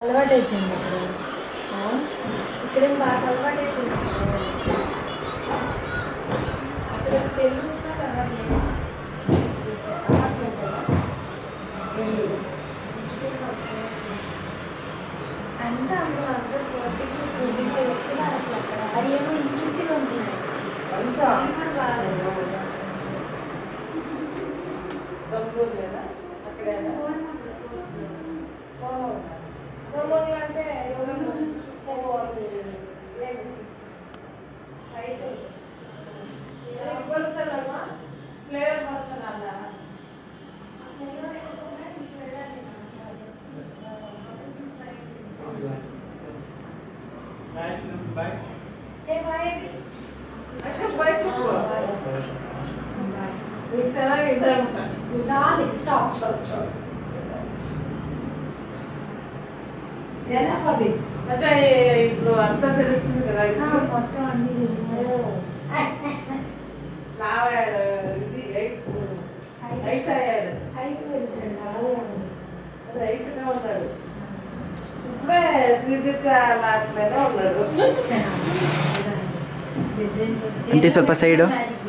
అలవాటు అయిపోయింది ఇప్పుడు ఇక్కడేం బాగా అలవాటు అయిపోయింది అక్కడ తెలుగు వచ్చినా అలవాటు అంతా అందులో అందరూ పోటీలు పోటీలు ఎక్కుతున్నారు అసలు అక్కడ అది ఏమో ఇంటింటిలో ఉంటున్నాయి అంతా ఇవి కూడా బాగా తక్కువసేనా అక్కడేనా కోమలు అంటే ఎవరు పోవాలి వస్తానమ్మా ఫ్లేవర్ వస్తానన్నా అయితే బయట చెప్పు నీకు ಚೆನ್ನಾಗಿದೆ చాలు స్టాప్ స్టాప్ స్టాప్ ఎలా పది అచ్చా ఇప్పుడు అంతా తెలుస్తుంది కదా ఇప్పుడు మొత్తం అన్ని లావాడు ఇది ఎయిట్ ఎయిట్ అయ్యాడు ఐదు వచ్చాడు అది ఎయిట్గా ఉన్నాడు ఇప్పుడే శ్రీజిత్ అట్లనే ఉన్నాడు అంటే ಸ್ವಲ್ಪ side. మ్యాజిక్